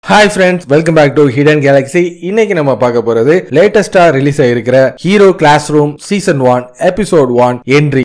hi friends welcome back to hidden galaxy இன்னைக்கு நம்ம பார்க்க போறது லேட்டஸ்டா ரிலீஸ் ஆயிருக்கிற hero class room season one episode one entry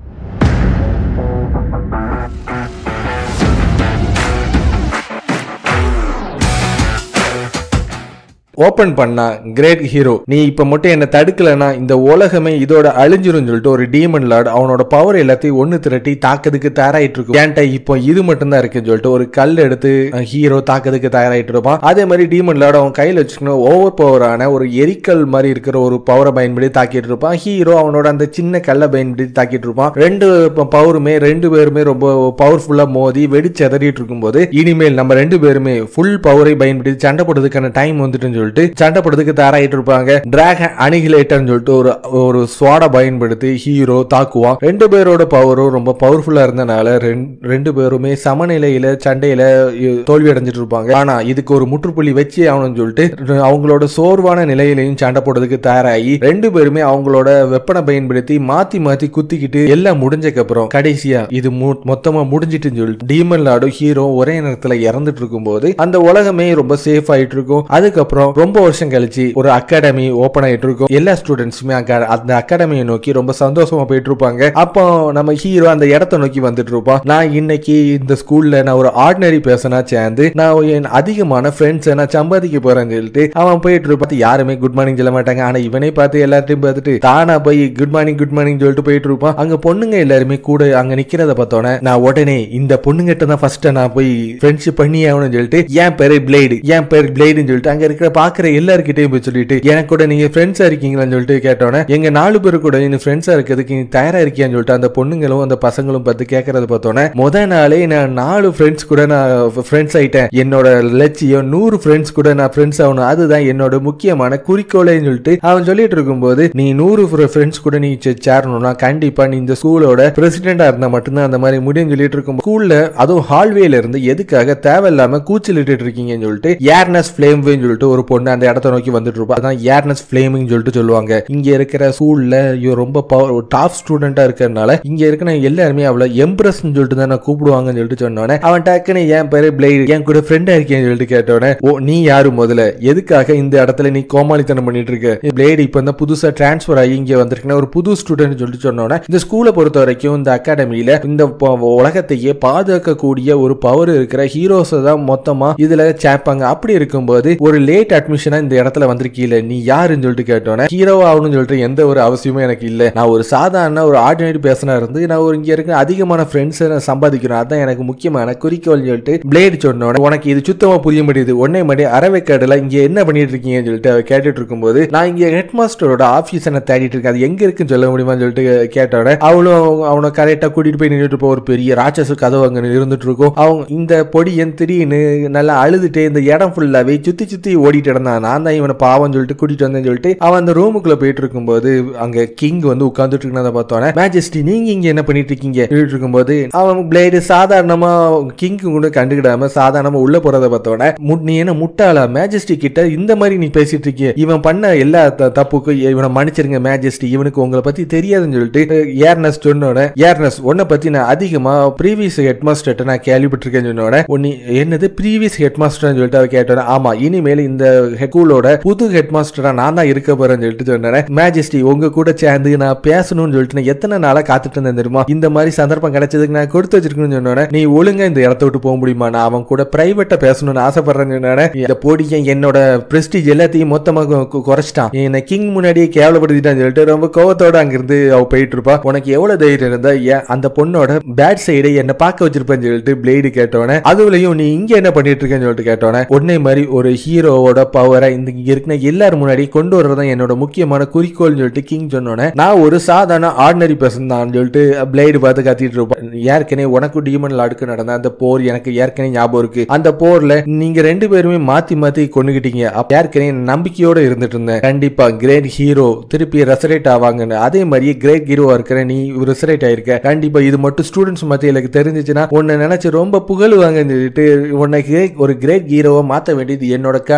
open பண்ணா கிரேட் ஹீரோ நீ இப்ப மட்டும் என்ன தடுக்கலனா இந்த உலகமே இதோட அழிஞ்சிரும் சொல்லிட்டு ஒரு டீமன் லார்ட் அவனோட பவர் எல்லாத்தையும் ஒண்ணு திரட்டி தாக்கிறதுக்கு தயாராயிட்டு இருக்கும் ஏன்டா இப்போ இது மட்டும் தான் இருக்குன்னு சொல்லிட்டு ஒரு கல் எடுத்து ஹீரோ தாக்கிறதுக்கு தயாராயிட்டு இருப்பான் அதே மாதிரி டீமன் லார்ட் அவன் கையில வச்சுக்கணும் ஓவர் பவரான ஒரு எரிக்கல் மாதிரி இருக்கிற ஒரு பவரை பயன்படுத்தி தாக்கிட்டு இருப்பான் ஹீரோ அவனோட அந்த சின்ன கல்லை பயன்படுத்தி தாக்கிட்டு இருப்பான் ரெண்டு பவருமே ரெண்டு பேருமே ரொம்ப பவர்ஃபுல்லா மோதி வெடிச்சு எதறிட்டு இருக்கும்போது இனிமேல் நம்ம ரெண்டு பேருமே ஃபுல் பவரை பயன்படுத்தி சண்டை போடுறதுக்கான டைம் வந்துட்டுன்னு சொல்லிட்டு சண்டை போடுறதுக்கு தயாராகிட்டு இருப்பாங்க டிராகன் அணிகிலேட்டர்னு சொல்லிட்டு ஒரு ஒரு ஸ்வாடை பயன்படுத்தி ஹீரோ தாக்குவான் ரெண்டு பேரோட பவரும் ரொம்ப பவர்ஃபுல்லா இருந்தனால ரெண்- ரெண்டு பேருமே சமநிலையில சண்டையில இ- தோல்வி அடைஞ்சிட்டு இருப்பாங்க ஆனா இதுக்கு ஒரு முற்றுப்புள்ளி வச்சு ஆகணும்னு சொல்லிட்டு ர- அவங்களோட சோர்வான நிலையிலையும் சண்டை போடுறதுக்கு தயாராகி ரெண்டு பேருமே அவங்களோட வெப்பனை பயன்படுத்தி மாத்தி மாத்தி குத்திக்கிட்டு எல்லாம் முடிஞ்சக்கு அப்புறம் கடைசியா இது மு- மொத்தமா முடிஞ்சிட்டுன்னு சொல்லிட்டு டீமன் லாடும் ஹீரோ ஒரே நேரத்துல இறந்துட்டு இருக்கும்போது அந்த உலகமே ரொம்ப சேஃப் ஆயிட்டு இருக்கும் அதுக்கப்புறம் ரொம்ப வருஷம் கழிச்சு ஒரு அகாடமி ஓபன் ஆயிட்டு இருக்கும் எல்லா ஸ்டூடெண்ட்ஸுமே அந்த அகாடமியை நோக்கி ரொம்ப சந்தோஷமா போயிட்டு இருப்பாங்க அப்போ நம்ம ஹீரோ அந்த இடத்த நோக்கி வந்துட்டு இருப்பான் நான் இன்னைக்கு இந்த ஸ்கூல்ல நான் ஒரு ஆர்டினரி பேர்சனா சேர்ந்து நான் என் அதிகமான ஃப்ரெண்ட்ஸை நான் சம்பாதிக்க போறேன்னு சொல்லிட்டு அவன் போயிட்டு இருப்பான் யாருமே குட் மார்னிங் சொல்ல மாட்டாங்க ஆனா இவனே பார்த்து எல்லாத்தையும் பார்த்துட்டு தானா போய் குட் மார்னிங் குட் மார்னிங் சொல்லிட்டு போயிட்டு இருப்பான் அங்க பொண்ணுங்க எல்லாருமே கூட அங்க நிக்கிறத பார்த்தோன்னே நான் உடனே இந்த பொண்ணுங்கிட்ட தான் ஃபர்ஸ்ட் நான் போய் ஃப்ரெண்ட்ஷிப் பண்ணி ஆகணும்னு சொல்லிட்டு என் பேரு பிளேடு என் பேரு பிளேடுன்னு சொல்லிட்டு அங்க இருக்கிற பாக்குற எல்லாருக்கிட்டையும் போய் சொல்லிட்டு எனக்கு கூட நீங்க ஃப்ரெண்ட்ஸா இருக்கீங்களான்னு சொல்லிட்டு கேட்டோன்னே எங்க நாலு பேரு கூட நீ ஃப்ரெண்ட்ஸா இருக்கிறதுக்கு நீ தயாரா இருக்கியான்னு சொல்லிட்டு அந்த பொண்ணுங்களும் அந்த பசங்களும் பார்த்து கேட்கறத பார்த்தோன்னே முத நாளே நான் நாலு ஃப்ரெண்ட்ஸ் கூட நான் ஃப்ரெண்ட்ஸ் ஆயிட்டேன் என்னோட லட்சியம் நூறு ஃப்ரெண்ட்ஸ் கூட நான் ஃப்ரெண்ட்ஸ் ஆகணும் அதுதான் என்னோட முக்கியமான குறிக்கோளேன்னு சொல்லிட்டு அவன் சொல்லிட்டு இருக்கும்போது நீ நூறு ஃப்ரெண்ட்ஸ் கூட நீ சே- சேரணும்னா கண்டிப்பா நீ இந்த ஸ்கூலோட பிரசிடென்டா இருந்தா மட்டும்தான் அந்த மாதிரி முடியும்னு சொல்லிட்டு இருக்கும் ஸ்கூல்ல அதுவும் ஹால்வேல இருந்து எதுக்காக தேவையில்லாம கூச்சலிட்டு இருக்கீங்கன்னு சொல்லிட்டு ஏர்னஸ் ஃபிளேம்வேன்னு சொல்லிட்டு ஒரு பொண்ணு அந்த இடத்த நோக்கி வந்துட்டு இருப்பா அதான் ஏர்னஸ் ஃபிளேமிங் சொல்லிட்டு சொல்லுவாங்க இங்க இருக்கிற ஸ்கூல்ல இவ ரொம்ப பவர் டாப் ஸ்டூடெண்டா இருக்கிறதுனால இங்க இருக்கிற எல்லாருமே அவளை எம்ப்ரஸ் சொல்லிட்டு தான் நான் கூப்பிடுவாங்கன்னு சொல்லிட்டு சொன்னோன்னே அவன் டக்குன்னு என் பேரு பிளேடு என் கூட ஃப்ரெண்டா இருக்கேன்னு சொல்லிட்டு கேட்டோன்னே ஓ நீ யாரு முதல்ல எதுக்காக இந்த இடத்துல நீ கோமாளித்தனம் பண்ணிட்டு இருக்க பிளேடு இப்ப தான் புதுசா டிரான்ஸ்ஃபர் ஆகி இங்க வந்திருக்கேன் ஒரு புது ஸ்டூடெண்ட் சொல்லிட்டு சொன்னோன்னே இந்த ஸ்கூலை பொறுத்த வரைக்கும் இந்த அகாடமியில இந்த ப- உலகத்தையே பாதுகாக்கக்கூடிய ஒரு பவர் இருக்கிற ஹீரோஸ் தான் மொத்தமா இதுல சேர்ப்பாங்க அப்படி இருக்கும்போது ஒரு லேட் அட்மிஷனா இந்த இடத்துல வந்திருக்கீல நீ யாருன்னு சொல்லிட்டு கேட்டோன்னே ஹீரோ ஆகணும்னு சொல்லிட்டு எந்த ஒரு அவசியமும் எனக்கு இல்ல நான் ஒரு சாதாரண ஒரு ஆர்டினரி பேசனா இருந்து நான் ஒரு இங்க இருக்க அதிகமான ஃப்ரெண்ட்ஸை நான் சம்பாதிக்கணும் அதான் எனக்கு முக்கியமான குறிக்கோள் சொல்லிட்டு பிளேடு சொன்னோன்னே உனக்கு இது சுத்தமா புரிய முடியுது உடனே மணி அறவைக்காடுல இங்க என்ன பண்ணிட்டு இருக்கீங்கன்னு சொல்லிட்டு அவ கேட்டுட்டு இருக்கும்போது நான் இங்க ஹெட் மாஸ்டரோட ஆபீஸ் நான் தேடிட்டு இருக்கேன் அது எங்க இருக்குன்னு சொல்ல முடியுமான்னு சொல்லிட்டு கேட்டோட அவளும் அவனை கரெக்டா கூட்டிட்டு போய் நின்றுட்டு இருப்பா ஒரு பெரிய ராட்சச கதவு அங்க இருந்துட்டு இருக்கும் அவங்க இந்த பொடியன் திடீர்னு நல்லா அழுதுட்டு இந்த இடம் ஃபுல்லாவே சுத்தி சுத்தி ஓடிட்டு இருந்தான் நான் தான் இவனை பாவம் சொல்லிட்டு கூட்டிட்டு வந்தேன்னு சொல்லிட்டு அவன் அந்த ரூமுக்குள்ள போயிட்டு இருக்கும்போது அங்க கிங் வந்து உட்கார்ந்துட்டு இருக்கிறத பார்த்தோன்னே மேஜஸ்டி நீங்க இங்க என்ன பண்ணிட்டு இருக்கீங்க சொல்லிட்டு இருக்கும்போது அவன் பிளேடு சாதாரணமா கிங் கூட கண்டுக்கிடாம சாதாரணமா உள்ள போறத பார்த்தோன்னே மு- நீ என்ன முட்டாளா மேஜஸ்டி கிட்ட இந்த மாதிரி நீ பேசிட்டு இருக்கிய இவன் பண்ண எல்லா த- தப்புக்கும் இவனை மன்னிச்சிருங்க மேஜஸ்டி இவனுக்கு உங்களை பத்தி தெரியாதுன்னு சொல்லிட்டு ஏர்னஸ் சொன்னோட ஏர்னஸ் உன்னை பத்தி நான் அதிகமா ப்ரீவியஸ் ஹெட் மாஸ்டர்ட்ட நான் கேள்விப்பட்டிருக்கேன்னு சொன்னோட உன்னை என்னது ப்ரீவியஸ் ஹெட் மாஸ்டர்னு சொல்லிட்டு அவ கேட்டோட ஆமா இனிமேல் இந்த ஸ்கூலோட புது ஹெட் மாஸ்டரா நான் தான் இருக்க போறேன்னு சொல்லிட்டு சொன்னேன் மேஜஸ்டி உங்க கூட சேர்ந்து நான் பேசணும்னு சொல்லிட்டு நான் எத்தனை நாளா காத்துட்டு இருந்தேன் தெரியுமா இந்த மாதிரி சந்தர்ப்பம் கிடைச்சதுக்கு நான் கொடுத்து வச்சிருக்கணும்னு சொன்னோட நீ ஒழுங்கா இந்த இடத்த விட்டு போக முடியுமா நான் அவன் கூட பிரைவேட்டா பேசணும்னு ஆசைப்படுறேன்னு சொன்னோட இந்த போடியன் என்னோட பிரஸ்டீஜ் எல்லாத்தையும் மொத்தமா கு- கு- குறைச்சிட்டான் என்னை கிங் முன்னாடியே கேவலப்படுத்திட்டான்னு சொல்லிட்டு ரொம்ப கோவத்தோட அங்கிருந்து அவ போயிட்டு இருப்பா உனக்கு எவ்வளவு தைரியம் இருந்தா ஏன் அந்த பொண்ணோட பேட் சைடை என்ன பார்க்க வச்சிருப்பேன்னு சொல்லிட்டு பிளேடு கேட்டோன்னே அதுலயும் நீ இங்க என்ன பண்ணிட்டு இருக்கேன்னு சொல்லிட்டு கேட்டோன்னே உடனே மாதிரி ஒரு ஹீரோவோட பவரை இந்த இங்க இருக்கிற எல்லாரும் முன்னாடி கொண்டு வர்றதான் என்னோட முக்கியமான குறிக்கோள்னு சொல்லிட்டு கிங் சொன்னோன்னே நான் ஒரு சாதாரண ஆர்டினரி பர்சன் தான் சொல்லிட்டு பிளேடு பார்த்து கத்திட்டு இருப்பேன் ஏற்கனவே உனக்கு டீமன் லாடுக்கு நடந்த அந்த போர் எனக்கு ஏற்கனவே ஞாபகம் இருக்கு அந்த போர்ல நீங்க ரெண்டு பேருமே மாத்தி மாத்தி கொண்டுகிட்டீங்க அப்ப ஏற்கனவே நம்பிக்கையோட இருந்துட்டு இருந்தேன் கண்டிப்பா கிரேட் ஹீரோ திருப்பி ரெசரேட் ஆவாங்கன்னு அதே மாதிரியே கிரேட் ஹீரோவா இருக்கிற நீ ரெசரேட் ஆயிருக்க கண்டிப்பா இது மட்டும் ஸ்டூடெண்ட்ஸ் மத்தியில் எனக்கு தெரிஞ்சிச்சுன்னா உன்னை நினைச்சு ரொம்ப புகழுவாங்கன்னு சொல்லிட்டு உனக்கு ஒரு கிரேட் ஹீரோவை மாத்த வேண்டியது என்னோட கடமைன்னு சொல்லிட்டு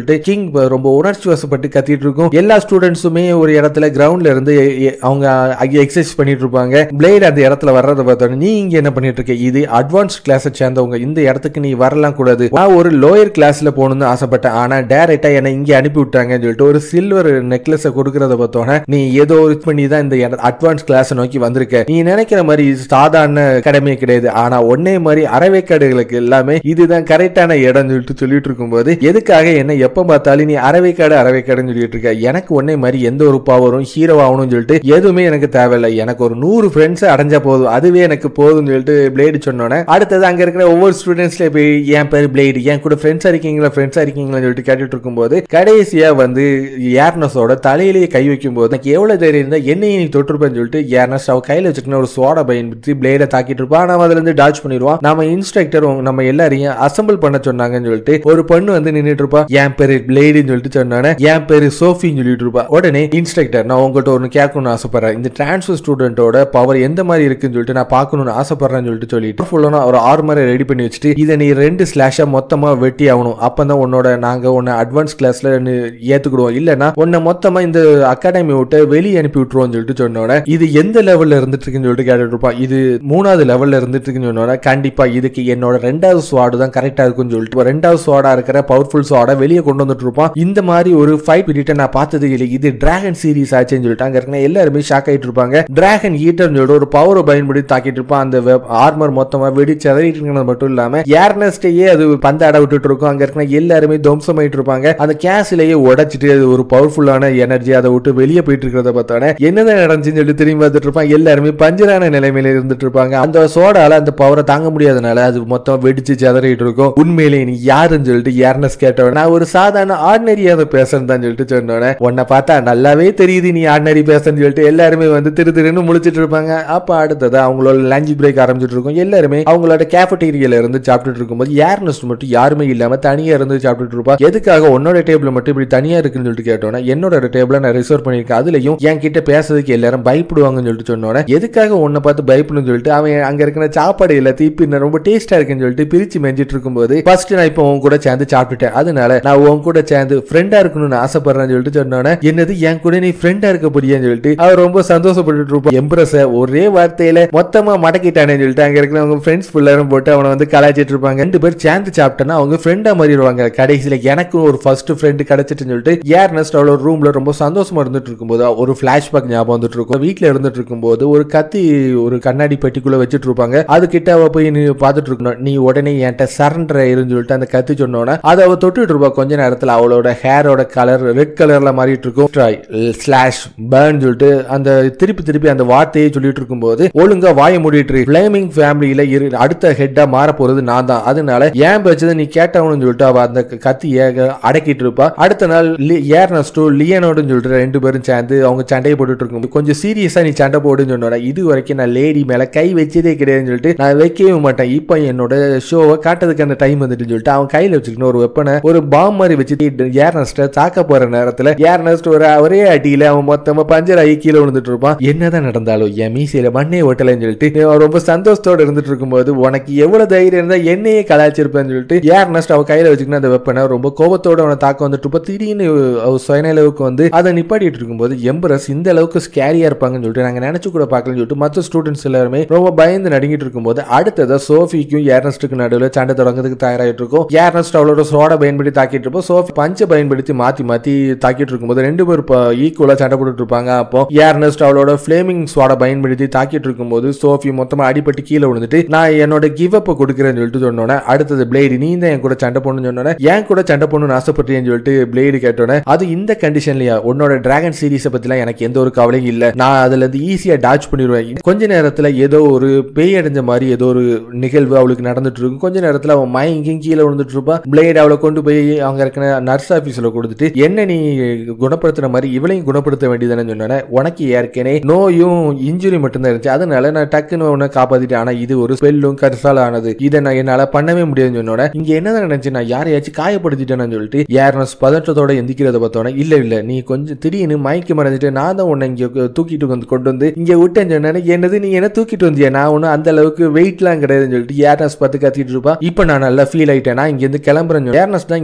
சொல்லிட்டு கிங் ரொம்ப உணர்ச்சி வசப்பட்டு கத்திட்டு இருக்கும் எல்லா ஸ்டூடெண்ட்ஸுமே ஒரு இடத்துல கிரவுண்ட்ல இருந்து எ- எ- அவங்க எக்ஸசைஸ் பண்ணிட்டு இருப்பாங்க பிளேட் அந்த இடத்துல வர்றத பார்த்தோன்னே நீ இங்க என்ன பண்ணிட்டு இருக்க இது அட்வான்ஸ் கிளாஸை சேர்ந்தவங்க இந்த இடத்துக்கு நீ வரலாம் கூடாது நான் ஒரு லோயர் கிளாஸ்ல போகணும்னு ஆசைப்பட்டேன் ஆனா டேரக்டா என்னை இங்க அனுப்பி விட்டாங்கன்னு சொல்லிட்டு ஒரு சில்வர் நெக்லஸை கொடுக்கறத பார்த்தோன்னே நீ ஏதோ ஒரு இது பண்ணி தான் இந்த அட்வான்ஸ் கிளாஸ் நோக்கி வந்திருக்க நீ நினைக்கிற மாதிரி இது சாதாரண அகாடமி கிடையாது ஆனா ஒன்னே மாதிரி அறவைக்காடுகளுக்கு எல்லாமே இதுதான் கரெக்டான இடம் சொல்லிட்டு சொல்லிட்டு இருக்கும்போது எதுக்காக என்ன எப்ப பார்த்தாலும் நீ அறவைக்காடு அறவைக்காடுன்னு சொல்லிட்டு இருக்க எனக்கு ஒன்னே மாதிரி எந்த ஒரு பவரும் ஹீரோ ஆகணும்னு சொல்லிட்டு எதுவுமே எனக்கு தேவையில்லை எனக்கு ஒரு நூறு ஃப்ரெண்ட்ஸ் அடைஞ்சா போதும் அதுவே எனக்கு போதும்னு சொல்லிட்டு பிளேடு சொன்னோன்னே அடுத்தது அங்க இருக்கிற ஒவ்வொரு ஸ்டூடெண்ட்ஸ்ல போய் என் பேர் பிளேடு என் கூட ஃப்ரெண்ட்ஸா இருக்கீங்களா ஃப்ரெண்ட்ஸா இருக்கீங்களான்னு சொல்லிட்டு கேட்டுட்டு இருக்கும்போது கடைசியா வந்து ஏர்னஸோட தலையிலேயே கை வைக்கும் போது எனக்கு எவ்வளவு தைரியம் இருந்தா என்னையும் நீ தொட்டிருப்பேன்னு சொல்லிட்டு ஏர்னஸ் அவ கையில வச்சுக்கின ஒரு சோடா பயன்படுத்தி பிளேட தாக்கிட்டு இருப்பான் நாம அதுல இருந்து டாச் பண்ணிடுவான் நம்ம இன்ஸ்ட்ரக்டர் நம்ம எல்லாரையும் அசம்பிள் பண்ண சொன்னாங்கன்னு சொல்லிட்டு ஒரு பொண்ணு வந்து நின்னுட்டு இருப்பா என் பேரு பிளேடுன்னு சொல்லிட்டு சொன்னானே என் பேரு சோஃபின்னு சொல்லிட்டு இருப்பா உடனே இன்ஸ்ட்ரக்டர் நான் உங்கள்கிட்ட ஒன்று கேட்கணும்னு ஆசைப்படுறேன் இந்த டிரான்ஸ்ஃபர் ஸ்டூடெண்டோட பவர் எந்த மாதிரி இருக்குன்னு சொல்லிட்டு நான் பார்க்கணும்னு ஆசைப்படுறேன்னு சொல்லிட்டு சொல்லிட்டு ஃபுல்லாக ஒரு ஆர்மரை ரெடி பண்ணி வச்சுட்டு இதை நீ ரெண்டு ஸ்லாஷா மொத்தமா வெட்டி ஆகணும் அப்பதான் உன்னோட நாங்க உன்னை அட்வான்ஸ் கிளாஸ்ல ஏத்துக்கிடுவோம் இல்லைன்னா உன்னை மொத்தமா இந்த அகாடமி விட்டு வெளியே அனுப்பி விட்டுருவோம் சொல்லிட்டு சொன்னோட இது எந்த லெவல்ல இருந்துட்டு இருக்குன்னு சொல்லிட்டு கேட்டுட்டு இருப்பான் இது மூணாவது லெவல்ல இருந்துட்டு இருக்குன்னு சொன்னோட கண்டிப்பா இதுக்கு என்னோட ரெண்டாவது ஸ்வாடு தான் கரெக்டா இருக்கும்னு சொல்லிட்டு ரெண்டாவது ஸ்வாடா இருக்கிற பவர்ஃபுல் ஸ்வாடை வெளியே கொண்டு வந்துட்டு இருப்பான் இந்த மாதிரி ஒரு ஃபைட் பீரியட் நான் பார்த்தது இல்லை இது டிராகன் சீரிஸ் ஆச்சுன்னு சொல்லிட்டு அங்க இருக்கிற எல்லாருமே ஷாக் ஆயிட்டு இருப்பாங்க டிராகன் ஈட்டர் சொல்லிட்டு ஒரு பவரை பயன்படுத்தி தாக்கிட்டு இருப்பான் அந்த ஆர்மர் மொத்தமா வெடி செதறிட்டு இருக்கிறது மட்டும் இல்லாம ஏர்னஸ்டையே அது பந்தாட விட்டுட்டு இருக்கும் அங்க இருக்கிற எல்லாருமே துவம்சமாயிட்டு இருப்பாங்க அந்த கேஸ்லயே உடைச்சிட்டு அது ஒரு பவர்ஃபுல்லான எனர்ஜி அதை விட்டு வெளியே போயிட்டு இருக்கிறத பார்த்தானே என்னதான் நடந்துச்சுன்னு சொல்லி திரும்பி பார்த்துட்டு இருப்பான் எல்லாருமே பஞ்சரான நிலைமையில இருந்துட்டு இருப்பாங்க அந்த சோடால அந்த பவரை தாங்க முடியாதனால அது மொத்தம் வெடிச்சு செதறிட்டு இருக்கும் உண்மையிலே நீ யாருன்னு சொல்லிட்டு ஏர்னஸ் கேட்டவன் நான் ஒரு சாதாரண ஆர்டினரியாக பேசுறேன் தான் சொல்லிட்டு சொன்னோன்னே உன்னை பார்த்தா நல்லாவே தெரியுது நீ ஆர்டினரி பேசுறேன்னு சொல்லிட்டு எல்லாருமே வந்து திரு திருன்னு முழிச்சிட்டு இருப்பாங்க அப்ப அடுத்தது அவங்களோட லஞ்ச் பிரேக் ஆரம்பிச்சிட்டு இருக்கும் எல்லாருமே அவங்களோட கேஃபட்டீரியால இருந்து சாப்பிட்டுட்டு இருக்கும்போது ஏர்னஸ் மட்டும் யாருமே இல்லாம தனியா இருந்து சாப்பிட்டுட்டு இருப்பா எதுக்காக உன்னோட டேபிள் மட்டும் இப்படி தனியா இருக்குன்னு சொல்லிட்டு கேட்டோன்னே என்னோட டேபிள நான் ரிசர்வ் பண்ணிருக்கேன் அதுலயும் என் கிட்ட பேசுறதுக்கு எல்லாரும் பயப்படுவாங்கன்னு சொல்லிட்டு சொன்னோன்னே எதுக்காக உன்னை பார்த்து பயப்படணும்னு சொல்லிட்டு அவன் அங்க இருக்கிற சாப்பாடு எல்லாத்தையும் பின்ன ரொம்ப டேஸ்டா இருக்குன்னு சொல்லிட்டு பிரிச்சு மெஞ்சிட்டு இருக்கும்போது ஃபர்ஸ்ட் நான் இப்போ உன் கூட சேர்ந்து சாப்பிட்டுட்டேன் அதனால நான் உன் கூட சேர்ந்து ஃப்ரெண்டா இருக்கணும்னு ஆசைப்படுறேன்னு சொல்லிட்டு சொன்னோன்னே என்னது என் கூட நீ ஃப்ரெண்டா இருக்க போறியான்னு சொல்லிட்டு அவர் ரொம்ப சந்தோஷப்பட்டுட்டு இருப்பான் எம்ப்ரஸ ஒரே வார்த்தையில மொத்தமா மடக்கிட்டானேன்னு சொல்லிட்டு அங்க இருக்கிறவங்க ஃப்ரெண்ட்ஸ் ஃபுல்லாரும் போட்டு அவனை வந்து கலாய்ச்சிட்டு இருப்பாங்க ரெண்டு பேர் சேர்ந்து சாப்பிட்டேன்னா அவங்க ஃப்ரெண்டா மாறிடுவாங்க கடைசியில எனக்கும் ஒரு ஃபர்ஸ்ட் ஃப்ரெண்டு கிடைச்சிட்டுன்னு சொல்லிட்டு ஏர்னஸ்ட் அவளோட ரூம்ல ரொம்ப சந்தோஷமா இருந்துட்டு இருக்கும்போது ஒரு ஃபிளாஷ்பேக் ஞாபகம் வந்துட்டு இருக்கும் வீட்ல இருந்துட்டு இருக்கும்போது ஒரு கத்தி ஒரு கண்ணாடி பெட்டிக்குள்ள வச்சுட்டு இருப்பாங்க அது கிட்ட அவ போய் நீ பார்த்துட்டு இருக்கணும் நீ உடனே என்கிட்ட சரண்டர் ஆயிருன்னு சொல்லிட்டு அந்த கத்தி சொன்னோன்னே அதை அவ தொட்டுட்டு இருப்பா கொஞ்ச நேரத்துல அவளோட ஹேரோட கலர் ரெட் கலர்ல மாறிட்டு இருக்கும் ஸ்லாஷ் பேர்ன் சொல்லிட்டு அந்த திருப்பி திருப்பி அந்த வார்த்தையை சொல்லிட்டு இருக்கும்போது ஒழுங்கா வாய மூடிட்டு பிளேமிங் ஃபேமிலியில இரு அடுத்த ஹெட்டா மாற போறது நான் தான் அதனால ஏன் பேச்சதை நீ கேட்டவனு சொல்லிட்டு அவ அந்த கத்தியை அடக்கிட்டு இருப்பா அடுத்த நாள் ஏர்னஸ்டோ லியனோடுன்னு சொல்லிட்டு ரெண்டு பேரும் சேர்ந்து அவங்க சண்டையை போட்டுட்டு இருக்கும் கொஞ்சம் சீரியஸா நீ சண்டை போடுன்னு சொன்னோட இது வரைக்கும் நான் லேடி மேல கை வச்சதே கிடையாதுன்னு சொல்லிட்டு நான் வைக்கவே மாட்டேன் இப்போ என்னோட ஷோவை காட்டுறதுக்கு அந்த டைம் வந்துட்டு சொல்லிட்டு அவன் கையில வச்சுக்கணும் ஒரு வெப்பனை ஒரு பாம் மாதிரி வச்சுட்டு ஏர்னஸ்ட தாக்க போற நேரத்துல ஏர்னஸ்ட் ஒரு ஒரே அடியில அவன் மொத்தமா பஞ்சர் ஆகி கீழே விழுந்துட்டு இருப்பான் என்னதான் நடந்தாலும் என் மீசையில மண்ணே ஓட்டலன்னு சொல்லிட்டு அவன் ரொம்ப சந்தோஷத்தோட இருந்துட்டு இருக்கும்போது உனக்கு எவ்வளவு தைரியம் இருந்தா என்னையே கலாய்ச்சிருப்பேன்னு சொல்லிட்டு ஏர்னஸ்ட் அவ கையில வச்சுக்கணும் அந்த வெப்பனை ரொம்ப கோபத்தோட அவனை தாக்க வந்துட்டு இருப்பா திடீர்னு அவ சுயநலவுக்கு வந்து அதை நிப்பாட்டிட்டு இருக்கும்போது எம்பரஸ் இந்த அளவுக்கு ஸ்கேரியா இருப்பாங்கன்னு சொல்லிட்டு நாங்க நினைச்சு கூட பார்க்கலன்னு சொல்லிட்டு மற்ற ஸ்டூடெண்ட்ஸ் எல்லாருமே ரொம்ப பயந்து நடுங்கிட்டு இருக்கும்போது அடுத்ததா சோஃபிக்கும் ஏர்னஸ்டுக்கு நடுவில் சண்டை தொடங்குறதுக்கு தயாராகிட்டு இருக்கும் ஏர்னஸ்ட் அவளோட சோடா பயன்படுத்தி தாக்கிட்டு இருப்போம் சோஃபி பஞ்சை பயன்படுத்தி மாத்தி மாத்தி தாக்கிட்டு இருக்கும்போது ரெண்டு பேரும் ஈக்குவலா சண்டை போட்டுட்டு இருப்பாங்க அப்போ ஏர்னஸ்ட் அவளோட ஃபிளேமிங் சோடா பயன்படுத்தி தாக்கிட்டு இருக்கும்போது சோஃபி மொத்தமா அடிபட்டு கீழே விழுந்துட்டு நான் என்னோட கிவ் அப் கொடுக்குறேன்னு சொல்லிட்டு சொன்னோன்னே அடுத்தது பிளேடு நீ தான் என் கூட சண்டை போடணும்னு சொன்னோன்னே என் கூட சண்டை போடணும்னு ஆசைப்பட்டேன்னு சொல்லிட்டு பிளேடு கேட்டோன்னே அது இந்த கண்டிஷன்லயா உன்னோட டிராகன் சீரிஸை பத்திலாம் எனக்கு எந்த ஒரு கவலையும் இல்ல நான் அதுல இருந்து ஈஸியா டாச் பண்ணிடுவேன் கொஞ்ச நேரத்துல ஏதோ ஒரு பேய் அடைஞ்ச மாதிரி ஏதோ ஒரு நிகழ்வு அவளுக்கு நடந்துட்டு இருக்கும் கொஞ்ச நேரத்துல அவன் மயங்கியும் கீழே விழுந்துட்டு இருப்பா பிளேட் அவளை கொண்டு போய் அவங்க இருக்கிற நர்ஸ் ஆபீஸ்ல கொடுத்துட்டு என்ன நீ குணப்படுத்துற மாதிரி இவளையும் குணப்படுத்த வேண்டியதுன்னு சொன்னேன் உனக்கு ஏற்கனவே நோயும் இன்ஜுரி மட்டும்தான் இருந்துச்சு அதனால நான் டக்குன்னு உன்னை காப்பாத்திட்டேன் ஆனா இது ஒரு ஸ்பெல்லும் கரிசால ஆனது இதை நான் என்னால பண்ணவே முடியாதுன்னு சொன்னோட இங்க என்னதான் நினைச்சு நான் யாரையாச்சும் காயப்படுத்திட்டேன்னு சொல்லிட்டு யாருன்னு பதற்றத்தோட எந்திக்கிறத பார்த்தோன்னே இல்ல இல்ல நீ கொஞ்சம் திடீர்னு மயக்கி மறைஞ்சிட்டு நான் தான் உன்னை இங்க தூக்கிட்டு வந்து கொண்டு வந்து இங்க விட்டேன்னு சொன்னேன் என்னது நீ என்ன தூக்கிட்டு வந்தியா நான் ஒன்னும் அந்த அளவுக்கு வெயிட்லாம் கிடையாதுன்னு சொல்லிட்டு ஏர்னஸ் பார்த்து கத்திட்டு இருப்பா இப்போ நான் நல்லா ஃபீல் ஆயிட்டேன் நான் இங்க இருந்து கிளம்புறேன் ஏர்னஸ் தான் இங்க இருந்து ஓகே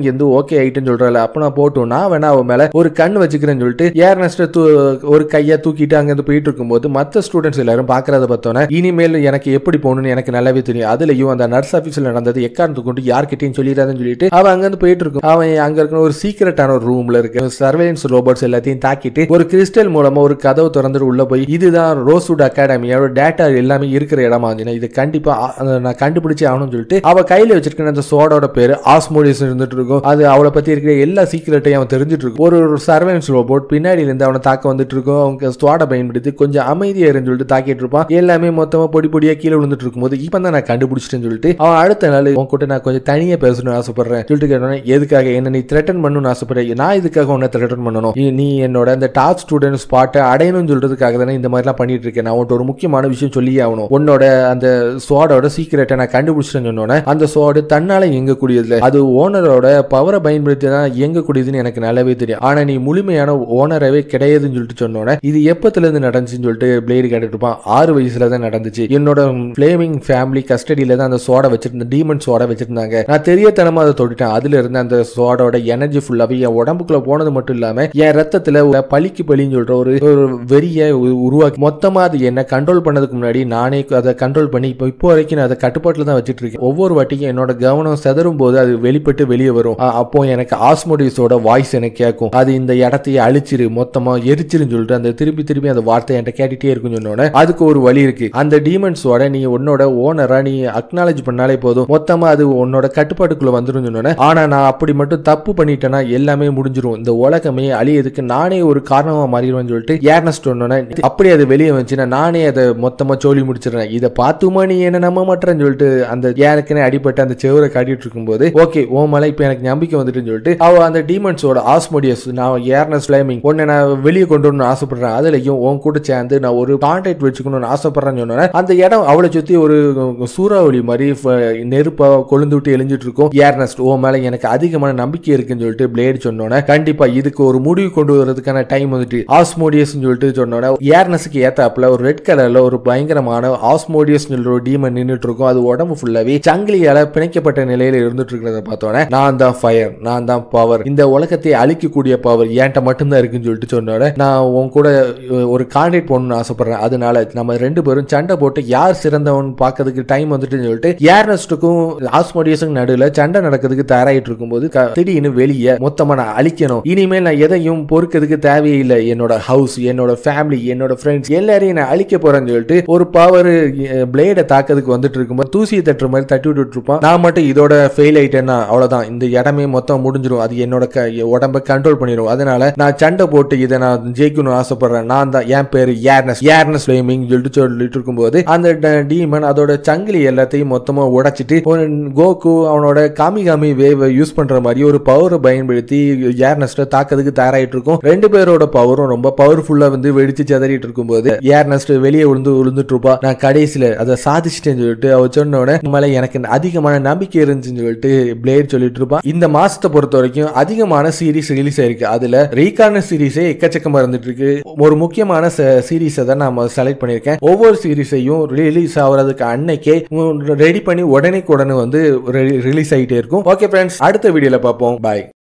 ஓகே ஆயிட்டுன்னு சொல்றல அப்ப நான் போட்டும் நான் வேணா அவன் மேல ஒரு கண் வச்சுக்கிறேன்னு சொல்லிட்டு ஏர்னஸ்ட ஒரு கையா தூக்கிட்டு அங்க இருந்து போயிட்டு இருக்கும்போது மத்த ஸ்டூடெண்ட்ஸ் எல்லாரும் பாக்குறத பார்த்தோன்னே இனிமேல் எனக்கு எப்படி போகணும்னு எனக்கு நல்லாவே தெரியும் அதுலயும் அந்த நர்ஸ் ஆபீஸ்ல நடந்தது எக்காரணத்து கொண்டு யார்கிட்டயும் சொல்லிடாதுன்னு சொல்லிட்டு அவன் அங்க இருந்து போயிட்டு இருக்கும் அவன் அங்க இருக்கிற ஒரு சீக்கிரட்டான ஒரு ரூம்ல இருக்கு சர்வேலன்ஸ் ரோபோட்ஸ் எல்லாத்தையும் தாக்கிட்டு ஒரு கிறிஸ்டல் மூலமா ஒரு கதவு திறந்துட்டு உள்ள போய் இதுதான் ரோஸ்வுட் அகாடமியோட டேட்டா எல்லாமே இருக்கிற இடமா இருந்துச்சுன்னா இது கண்டிப்பா ஆ- அதை நான் கண்டுபிடிச்சே ஆகணும்னு சொல்லிட்டு அவ கையில வச்சிருக்கிற அந்த சோடோட பேரு ஆஸ்மோடியஸ் இருந்துட்டு இருக்கும் அது அவளை பத்தி இருக்கிற எல்லா சீக்கிரட்டையும் அவன் தெரிஞ்சிட்டு இருக்கும் ஒரு ஒரு சர்வேலன்ஸ் ரோபோட் பின்னாடில இருந்து அவனை தாக்க வந்துட்டு இருக்கும் அவங்க ஸ்வாட பயன்படுத்தி கொஞ்சம் அமைதியா இருந்து சொல்லிட்டு தாக்கிட்டு இருப்பான் எல்லாமே மொத்தமா பொடி பொடியா கீழே விழுந்துட்டு இருக்கும்போது இப்போ தான் நான் கண்டுபிடிச்சிட்டேன்னு சொல்லிட்டு அவன் அடுத்த நாள் உன் கூட நான் கொஞ்சம் தனியா பேசணும்னு ஆசைப்படுறேன் சொல்லிட்டு கேட்டோன்னே எதுக்காக என்ன நீ த்ரெட்டன் பண்ணணும்னு ஆசைப்படுறேன் நான் இதுக்காக உன்னை த்ரெட்டன் பண்ணணும் நீ- நீ என்னோட அந்த டாப் ஸ்டூடெண்ட் ஸ்பாட்டை அடையணும்னு சொல்றதுக்காக தானே இந்த மாதிரிலாம் பண்ணிட்டு இருக்கேன் நான் உன்ட்ட ஒரு முக்கியமான விஷயம் சொல்லியே ஆகணும் உன்னோட அந்த ஸ்வாடோட சீக்கிரட்டை நான் கண்டுபிடிச்சிட்டேன்னு சொன்னோன்னே அந்த ஸ்வாடு தன்னால இயங்கக்கூடியதுல அது ஓனரோட பவரை பயன்படுத்தி தான் இயங்கக்கூடியதுன்னு எனக்கு நல்லாவே தெரியும் ஆனா நீ முழுமையான ஓனரவே கிடையாதுன்னு சொல்லிட்டு சொன்னோன்னே இது எப்பத்துல இருந்து நடந்துச்சுன்னு சொல்லிட்டு பிளேடு கேட்டுட்டு இருப்பான் ஆறு வயசுல தான் நடந்துச்சு என்னோட ஃபிளேமிங் ஃபேமிலி கஸ்டடியில தான் அந்த சோடை வச்சிருந்த டீமன் சோடை வச்சிருந்தாங்க நான் தெரியத்தனமா அதை தொட்டுட்டேன் அதுல இருந்து அந்த சோடோட எனர்ஜி ஃபுல்லாவே என் உடம்புக்குள்ள போனது மட்டும் இல்லாம என் ரத்தத்துல ஒரு பலிக்கு பலின்னு சொல்ற ஒரு ஒரு வெறிய உ- உருவாக்கி மொத்தமா அது என்ன கண்ட்ரோல் பண்ணதுக்கு முன்னாடி நானே அதை கண்ட்ரோல் பண்ணி இப்போ இப்போ வரைக்கும் நான் அதை கட்டுப்பாட்டுல தான் வச்சிட்டு இருக்கேன் ஒவ்வொரு வாட்டியும் என்னோட கவனம் செதறும் போது அது வெளிப்பட்டு வெளியே வரும் அ- அப்போ எனக்கு ஆஸ்மோடிஸோட வாய்ஸ் எனக்கு கேட்கும் அது இந்த இடத்தையே அழிச்சிரு மொத்தமா எரிச்சிருன்னு சொல்லிட்டு அந்த திருப்பி திருப்பி அந்த வார்த்தை என்கிட்ட கேட்டுட்டே இருக்குன்னு சொன்னோன்னே அதுக்கு ஒரு வழி இருக்கு அந்த டீமன்ஸோட நீ உன்னோட ஓனரா நீ அக்னாலேஜ் பண்ணாலே போதும் மொத்தமா அது உன்னோட கட்டுப்பாட்டுக்குள்ள வந்துரும் சொன்னோன்னே ஆனா நான் அப்படி மட்டும் தப்பு பண்ணிட்டேன்னா எல்லாமே முடிஞ்சிரும் இந்த உலகமே அழியதுக்கு நானே ஒரு காரணமா மாறிடுவேன்னு சொல்லிட்டு ஏர்னஸ்ட் சொன்னோன்னே அப்படி அது வெளியே வந்துச்சுன்னா நானே அதை மொத்தமா சோழி முடிச்சிடுறேன் இதை பார்த்துமா நீ என்ன நம்ப மாட்டேன்னு சொல்லிட்டு அந்த ஏனுக்குனே அடிபட்டு அந்த செவரை காட்டிட்டு இருக்கும்போது ஓகே ஓ மலை இப்போ எனக்கு நம்பிக்கை வந்துட்டுன்னு சொல்லிட்டு அவ அந்த டீமன்ஸோட ஆஸ்மோடியஸ் நான் ஏர்னஸ் ஃபிளேமிங் உன்னை நான் வெளியே கொண்டு வரணும்னு ஆசைப்படுறேன் அதுலயும் உன் கூட சேர்ந்து நான் ஒரு கான்டாக்ட் வச்சுக்கணும்னு ஆசைப்படுறேன்னு சொன்னோன்னே அந்த இடம் அவளை சுத்தி ஒரு சூறாவளி மாதிரி ஃப- நெருப்பா கொழுந்து விட்டு எழிஞ்சிட்டு இருக்கும் ஏர்னஸ்ட் ஓ மேல எனக்கு அதிகமான நம்பிக்கை இருக்குன்னு சொல்லிட்டு பிளேடு சொன்னோன்னே கண்டிப்பா இதுக்கு ஒரு முடிவு கொண்டு வரதுக்கான டைம் வந்துட்டு ஆஸ்மோடியஸ் சொல்லிட்டு சொன்னோன்னே ஏர்னஸுக்கு ஏத்தாப்புல ஒரு ரெட் கலர்ல ஒரு பயங்கரமான ஆஸ்மோடியஸ் சொல்ற ஒரு டீமன் நின்னுட்டு இருக்கும் அது உடம்பு ஃபுல்லாவே சங்கிலியால பிணைக்கப்பட்ட நிலையில இருந்துட்டு இருக்கிறத பார்த்தோன்னே நான் தான் ஃபயர் நான் தான் பவர் இந்த உலகத்தை அழிக்கக்கூடிய பவர் என்கிட்ட மட்டும்தான் இருக்குன்னு சொல்லிட்டு சொன்னோட நான் உன் கூட அஹ், ஒரு கான்டாக்ட் போகணும்னு ஆசைப்படுறேன் அதனால நம்ம ரெண்டு பேரும் சண்டை போட்டு யார் சிறந்தவன் பார்க்கறதுக்கு டைம் வந்துட்டுன்னு சொல்லிட்டு ஏர்னஸ்டுக்கும் ஆஸ்மோடியஸுக்கும் நடுவில் சண்டை நடக்கிறதுக்கு தயாராகிட்டு இருக்கும்போது க- திடீர்னு வெளியே மொத்தமா நான் அழிக்கணும் இனிமேல் நான் எதையும் பொறுக்கிறதுக்கு தேவையில்லை என்னோட ஹவுஸ் என்னோட ஃபேமிலி என்னோட ஃப்ரெண்ட்ஸ் எல்லாரையும் நான் அழிக்க போறேன்னு சொல்லிட்டு ஒரு பவர் பிளேடை தாக்கிறதுக்கு வந்துட்டு இருக்கும்போது தூசியை தட்டுற மாதிரி தட்டி விட்டுட்டு இருப்பான் நான் மட்டும் இதோட ஃபெயில் ஆயிட்டேன்னா அவ்வளவுதான் இந்த இடமே மொத்தம் முடிஞ்சிரும் அது என்னோட க- உடம்ப கண்ட்ரோல் பண்ணிடும் அதனால நான் சண்டை போட்டு இதை நான் ஜெயிக்கணும்னு ஆசைப்படுறேன் நான் தான் என் பேரு ஏர்னஸ் ஏர்னஸ் ஃபிளேமிங் சொல்லிட்டு சொல்லிட்டு இருக்கும்போது அந்த டீமன் அதோட சங்கிலி எல்லாத்தையும் மொத்தமா உடைச்சிட்டு ஒரு கோகு அவனோட காமி காமி வேவ் யூஸ் பண்ற மாதிரி ஒரு பவரை பயன்படுத்தி ஏர்னஸ்ட தாக்கிறதுக்கு தயாராயிட்டு இருக்கும் ரெண்டு பேரோட பவரும் ரொம்ப பவர்ஃபுல்லா வந்து வெடிச்சு செதறிட்டு இருக்கும்போது ஏர்னஸ்ட் வெளியே விழுந்து விழுந்துட்டு இருப்பா நான் கடைசியில அதை சாதிச்சிட்டேன்னு சொல்லிட்டு அவ சொன்ன உடனே "உன் மேல எனக்கு அதிகமான நம்பிக்கை இருந்துச்சுன்னு சொல்லிட்டு பிளேட் சொல்லிட்டு இருப்பான் இந்த மாசத்தை பொறுத்த வரைக்கும் அதிகமான சீரிஸ் ரிலீஸ் ஆயிருக்கு அதுல ரீகார்ன சீரிஸே எக்கச்சக்கமா இருந்துட்டு இருக்கு ஒரு முக்கியமான சீரிஸை தான் நான் செலக்ட் பண்ணியிருக்கேன் ஒவ்வொரு சீரிஸையும் ரிலீஸ் ஆகுறதுக்கு அன்னைக்கே ரெடி பண்ணி உடனே உடனே வந்து ரிலீஸ் ஆகிட்டே இருக்கும் ஓகே ஃப்ரெண்ட்ஸ் அடுத்த வீடியோல பார்ப்போம் பாய்